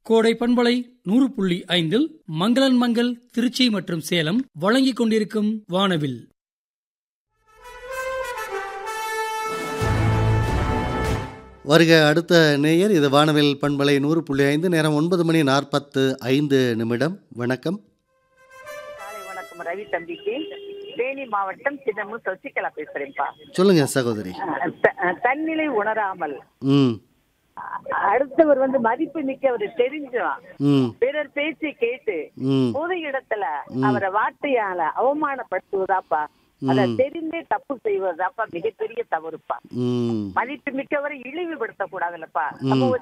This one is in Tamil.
கோடை பண்பலை நூறு புள்ளி ஐந்தில் மங்களன் மங்கள் திருச்சி மற்றும் சேலம் வழங்கிக் கொண்டிருக்கும் வானவில் வருக அடுத்த நேயர் இது வானவில் பண்பலை நூறு புள்ளி ஐந்து நேரம் ஒன்பது மணி நாற்பத்து ஐந்து நிமிடம் வணக்கம் காலை வணக்கம் ரவி தம்பிக்கு தேனி மாவட்டம் சின்னமூர் சசிகலா பேசுறேன்ப்பா சொல்லுங்க சகோதரி அஹ் த- அஹ் தன்னிலை உணராமல் ம் அஹ் அடுத்தவர் வந்து மதிப்பு மிக்கவர் தெரிஞ்சும் ம் பிறர் பேச்சு கேட்டு ம் பொது இடத்துல அவரை வார்த்தையால அவமானப்படுத்துவதாப்பா அத தெரிந்தே தப்பு செய்வதாப்பா மிகப்பெரிய தவறுப்பா ம் மதிப்பு மிக்கவரை இழிவுபடுத்த கூடாதுல்லப்பா ம். நம்ம